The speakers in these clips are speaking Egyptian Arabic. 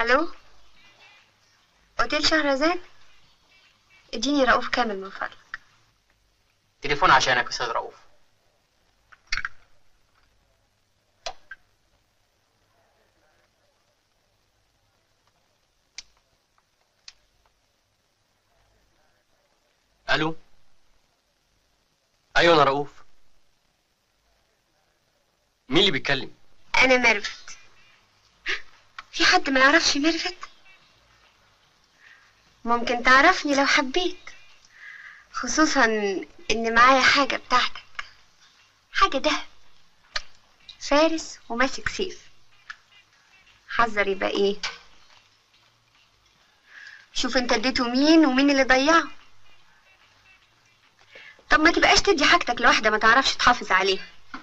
الو اوتيل شهرزاد اديني رؤوف كامل من فضلك تليفون عشانك يا استاذ رؤوف الو ايوه انا رؤوف مين اللي بيتكلم انا ميرفت في حد ما يعرفش ميرفت ممكن تعرفني لو حبيت خصوصا ان معايا حاجة بتاعتك حاجة دهب فارس وماسك سيف حذر يبقى ايه شوف انت اديته مين ومين اللي ضيعه طب ما تبقاش تدي حاجتك لواحدة ما تعرفش تحافظ عليها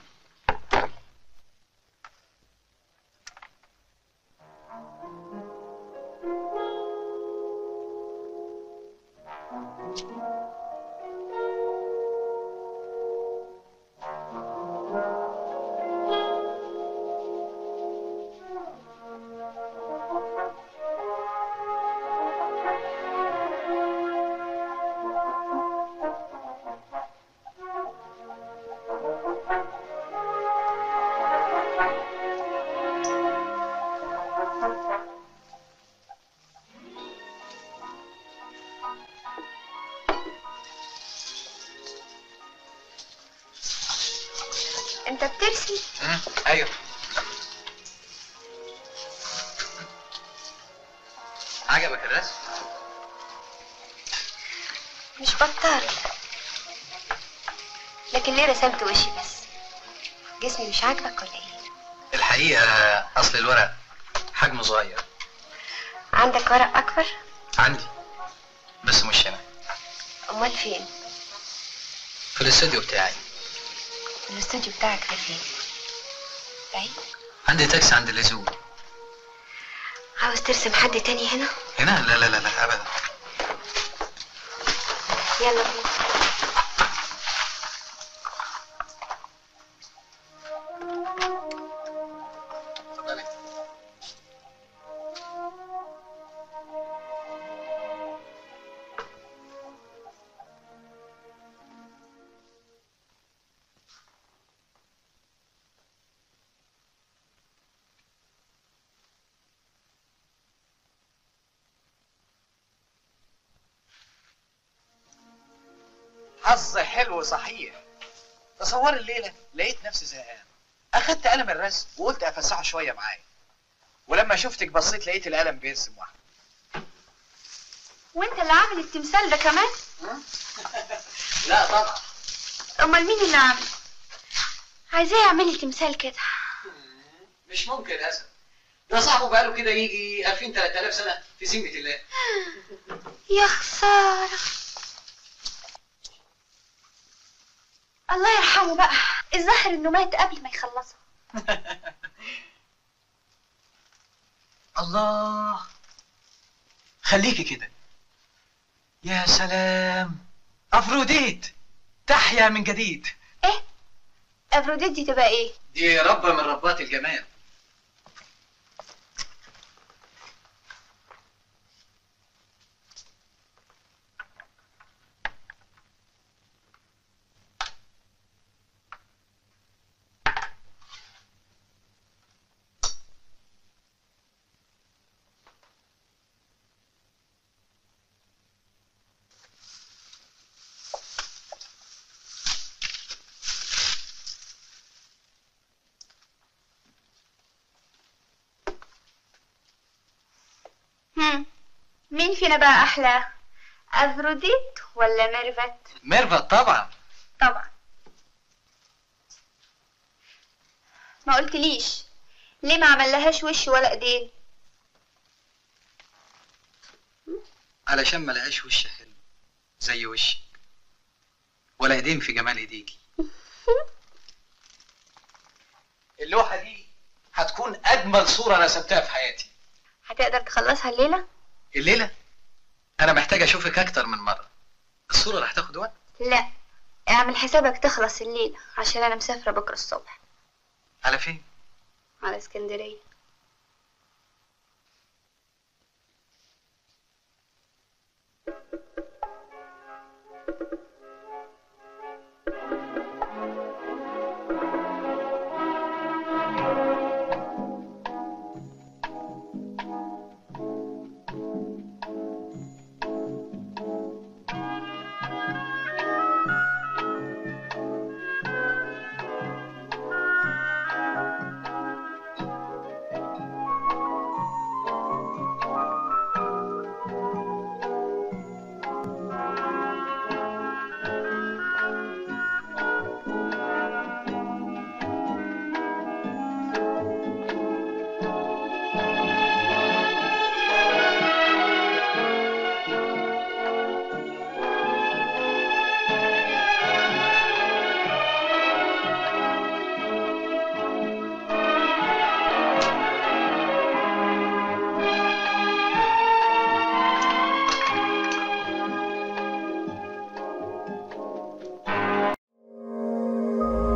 انت بترسم مم. ايوه عجبك الرسم؟ مش بطال لكن ليه رسمت وشي بس جسمي مش عاجبك ولا ايه الحقيقة أصل الورق حجمه صغير عندك ورق اكبر عندي بس مش هنا امال فين في الاستوديو بتاعي الاستوديو بتاعك ده فين بعيد عندي تاكسي عند اللزوم عاوز ترسم حد تاني هنا هنا لا لا لا لا أبدا يلا بينا اتفضلي حظ حلو صحيح تصور الليلة لقيت نفسي زهقان أخدت قلم الرسم وقلت أفسحه شوية معايا ولما شفتك بصيت لقيت القلم بيرسم واحد وانت اللي عامل التمثال ده كمان لا طبعا امال مين اللي عامل عايزاه يعمل لي تمثال كده مش ممكن أسد ده صاحبه بقاله كده يجي 2000 3000 سنة في ذمة الله يا خسارة الله يرحمه بقى الظاهر انه مات قبل ما يخلصها الله خليكي كده يا سلام أفروديت تحيا من جديد ايه افروديت دي تبقى ايه دي ربة من ربات الجمال هم. مين فينا بقى احلى افروديت ولا ميرفت ميرفت طبعا طبعا ما قلتليش ليه ما عملهاش وش ولا ايدين علشان ما لقاش وش حلو زي وشك ولا ايدين في جمال ايديكي اللوحة دي هتكون أجمل صورة رسمتها في حياتي هتقدر تخلصها الليلة الليلة أنا محتاج أشوفك أكتر من مرة الصورة رح تاخد وقت لا اعمل حسابك تخلص الليلة عشان انا مسافرة بكرة الصبح على فين؟ على اسكندرية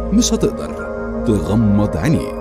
مش هتقدر تغمض عينيك